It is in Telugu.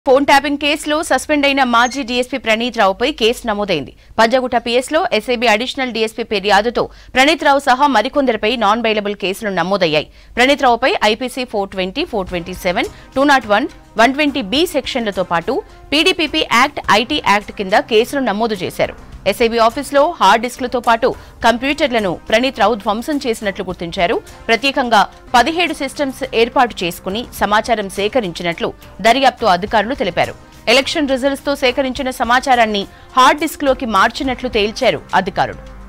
ఫోన్ ట్యాపింగ్ కేసులో సస్పెండ్ అయిన మాజీ డీఎస్పీ ప్రణీత్ రావుపై కేసు నమోదైంది పంజాగుట్ట పీఎస్లో ఎస్ఐబీ అడిషనల్ డీఎస్పీ ఫిర్యాదుతో ప్రణీత్ రావు సహా మరికొందరిపై నాన్ బెయిలబుల్ కేసులు నమోదయ్యాయి ప్రణీత్ రావుపై IPC four twenty four twenty seven two nought one one twenty B సెక్షన్లతో పాటు పీడీపీపీ యాక్ట్ ఐటీ యాక్ట్ కింద కేసులు నమోదు చేశారు ఎస్ఐబీ ఆఫీసులో హార్డ్ డిస్క్లతో పాటు కంప్యూటర్లను ప్రణీత్ రావు ధ్వంసం చేసినట్లు గుర్తించారు ప్రత్యేకంగా పదిహేడు సిస్టమ్స్ ఏర్పాటు చేసుకుని సమాచారం సేకరించినట్లు దర్యాప్తు అధికారులు తెలిపారు ఎలక్షన్ రిజల్ట్స్ తో సేకరించిన సమాచారాన్ని హార్డ్ డిస్క్ లోకి మార్చినట్లు తేల్చారు అధికారులు